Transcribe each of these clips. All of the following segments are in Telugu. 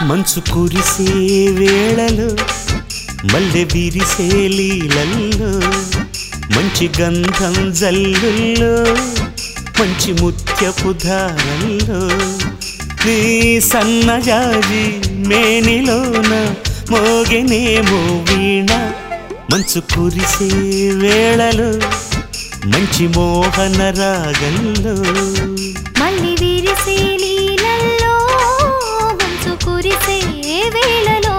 మంచు కురిసే వేళలో మల్లె విరిసే లీలల్లో మంచి గంధం జల్లుల్లో మంచి ముత్యపు ధారల్లో నీ సన్నజాజి మేనిలోన మోగెనేమో వీణ మంచు కురిసే వేళలో మంచి మోహన రాగంలో మళ్ళీ విరిసే లీలల్లో మంచు కురిసే వేళలో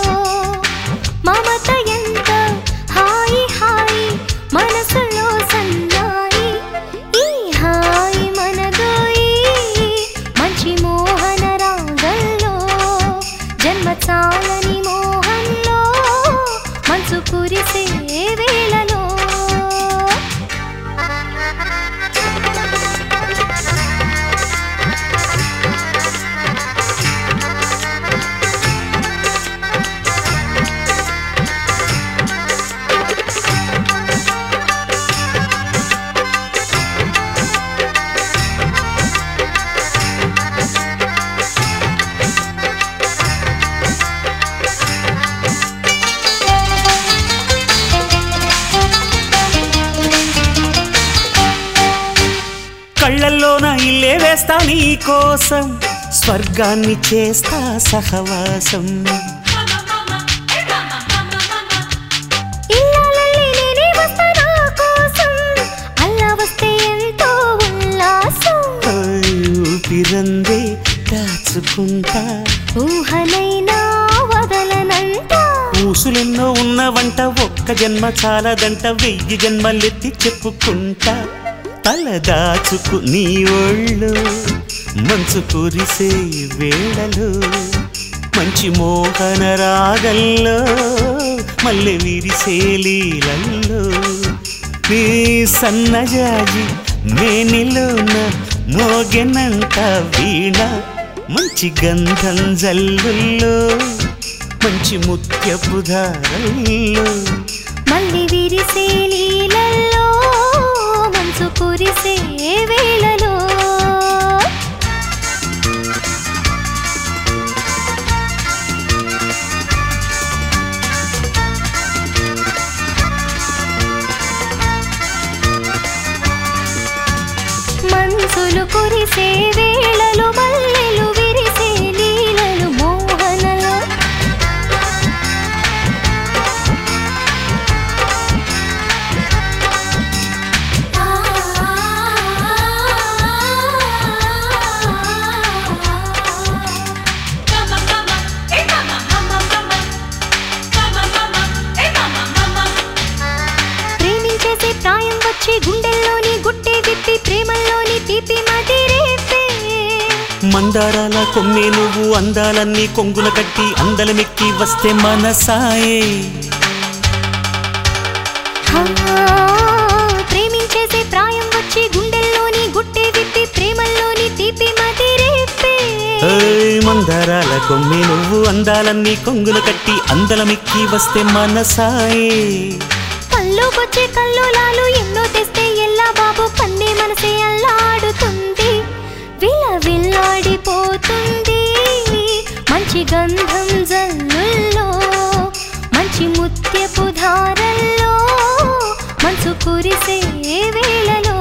మమత ఎంత హాయి హాయి మనసులో సన్నాయి ఈ హాయి మనదోయి మంచి మోహన రాగంలో జన్మ చాలని మోహంలో మంచు కురిసే వేళలో కళ్ళల్లోన ఇల్లే వేస్తా నీ కోసం స్వర్గాన్ని చేస్తా సహవాసం ఇల్లాలల్లి నేనే వస్తా నా కోసం అల్లా వస్తే ఎంతో ఉల్లాసం ఓయ్ ఊపిరందే దాచుకుంటా ఊహనైనా వదలనంట ఊసులెన్నో ఉన్న వంట ఒక్క జన్మ చాలదంట వెయ్యి జన్మలెత్తి చెప్పుకుంటా తల దాచుకు నీ ఒళ్ళు మంచు కురిసే వేళలో మంచి మోహన రాగల్లో మల్లె విరిసే లీలల్లో నీ సన్నజాజి మేనిలోన మోగెనంట వీణ మంచి గంధం జల్లుల్లో మంచి ముత్యపు ధారల్లో మళ్ళీ విరిసే లీలల్లో మంచు కురిసే వేళలో మంచులు కురిసే వేళలు మల్లెలు విరిసే లీలలు మోహనలో ప్రేమించేసే ప్రాయం వచ్చి గుండెల్లోని గుట్టే విప్పి ప్రేమల్లోని తీపి మదిరేపే మందారాల కొమ్మే నువ్వు అందాలన్నీ కొంగున కట్టి అందలమెక్కి వస్తే మనసాయే హా, ప్రేమించేసే ప్రాయం వచ్చి గుండెల్లోని గుట్టే విప్పి ప్రేమల్లోని తీపి మదిరేపే ఏయ్ మందారాల కొమ్మే నువ్వు అందాలన్నీ కొంగున కట్టి అందలమెక్కి వస్తే మనసాయే కల్లోకొచ్చే కల్లోలాలు ఎన్నో తెస్తే ఎల్లా బాబు కన్నే మనసే అల్లాడుతుంది విల విల్లాడిపోతుంది మంచి గంధం జల్లుల్లో మంచి ముత్యపు ధారల్లో మంచు కురిసే వేళలో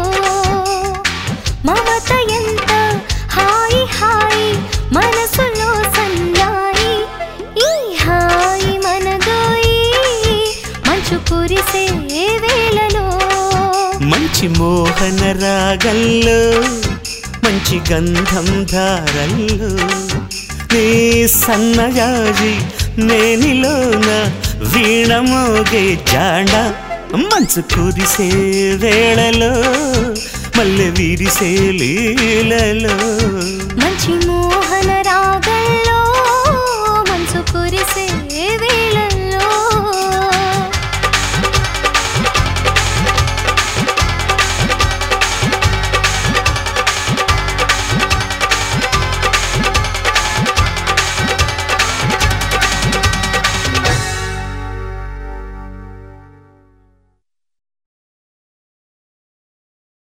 మమత ఎంత హాయి హాయి మనసులో సన్నాయి ఈ హాయి మనదోయి మంచు కురిసే వేళలో మంచి మోహన రాగల్లో మంచి గంధం ధారల్లో నీ సన్నజాజి నేనిలోన వీణ మోగే జాడ మంచు కురిసే వేళలో మల్లె విరిసే లీలలో